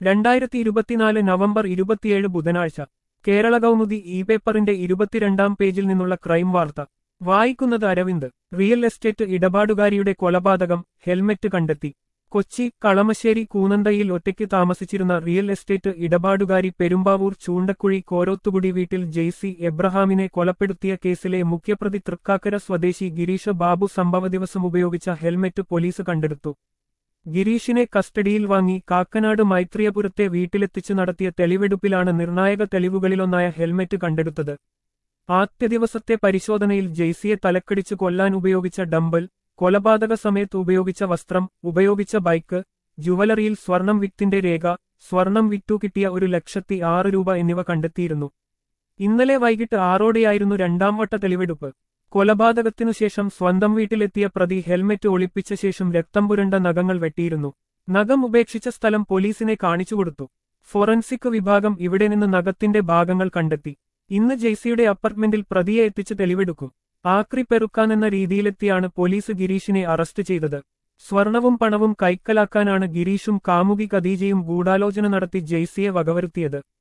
രണ്ടായിരത്തി ഇരുപത്തിനാല് നവംബർ ഇരുപത്തിയേഴ് ബുധനാഴ്ച കേരള കൗമുദി ഇ പേപ്പറിന്റെ ഇരുപത്തിരണ്ടാം പേജിൽ നിന്നുള്ള ക്രൈം വാർത്ത വായിക്കുന്നത് അരവിന്ദ് റിയൽ എസ്റ്റേറ്റ് ഇടപാടുകാരിയുടെ കൊലപാതകം ഹെൽമെറ്റ് കണ്ടെത്തി കൊച്ചി കളമശ്ശേരി കൂനന്തയിൽ ഒറ്റയ്ക്ക് താമസിച്ചിരുന്ന റിയൽ എസ്റ്റേറ്റ് ഇടപാടുകാരി പെരുമ്പാവൂർ ചൂണ്ടക്കുഴി കോരോത്തുകുടി വീട്ടിൽ ജെയ്സി എബ്രഹാമിനെ കൊലപ്പെടുത്തിയ കേസിലെ മുഖ്യപ്രതി തൃക്കാക്കര സ്വദേശി ഗിരീഷ് ബാബു സംഭവദിവസം ഉപയോഗിച്ച ഹെൽമെറ്റ് പോലീസ് കണ്ടെടുത്തു ഗിരീഷിനെ കസ്റ്റഡിയിൽ വാങ്ങി കാക്കനാട് മൈത്രിയപുരത്തെ വീട്ടിലെത്തിച്ച് നടത്തിയ തെളിവെടുപ്പിലാണ് നിർണായക തെളിവുകളിലൊന്നായ ഹെൽമെറ്റ് കണ്ടെടുത്തത് ആദ്യ ദിവസത്തെ പരിശോധനയിൽ ജെയ്സിയെ തലക്കടിച്ച് കൊല്ലാൻ ഉപയോഗിച്ച ഡംബൽ കൊലപാതക സമയത്ത് ഉപയോഗിച്ച വസ്ത്രം ഉപയോഗിച്ച ബൈക്ക് ജുവലറിയിൽ സ്വർണം വിത്തിന്റെ രേഖ സ്വർണം വിറ്റു കിട്ടിയ ഒരു ലക്ഷത്തി ആറ് രൂപ എന്നിവ കണ്ടെത്തിയിരുന്നു ഇന്നലെ വൈകിട്ട് ആറോടെയായിരുന്നു രണ്ടാം വട്ട തെളിവെടുപ്പ് കൊലപാതകത്തിനു ശേഷം സ്വന്തം വീട്ടിലെത്തിയ പ്രതി ഹെൽമെറ്റ് ഒളിപ്പിച്ച ശേഷം രക്തം പുരണ്ട നഖങ്ങൾ വെട്ടിയിരുന്നു നഖം ഉപേക്ഷിച്ച സ്ഥലം പോലീസിനെ കാണിച്ചുകൊടുത്തു ഫോറൻസിക് വിഭാഗം ഇവിടെ നിന്ന് നഖത്തിന്റെ ഭാഗങ്ങൾ കണ്ടെത്തി ഇന്ന് ജെയ്സിയുടെ അപ്പാർട്ട്മെന്റിൽ പ്രതിയെ എത്തിച്ച് തെളിവെടുക്കും ആക്രി പെറുക്കാനെന്ന രീതിയിലെത്തിയാണ് പോലീസ് ഗിരീഷിനെ അറസ്റ്റ് ചെയ്തത് സ്വർണവും പണവും കൈക്കലാക്കാനാണ് ഗിരീഷും കാമുകി ഖദീജയും ഗൂഢാലോചന നടത്തി ജെയ്സിയെ വകവരുത്തിയത്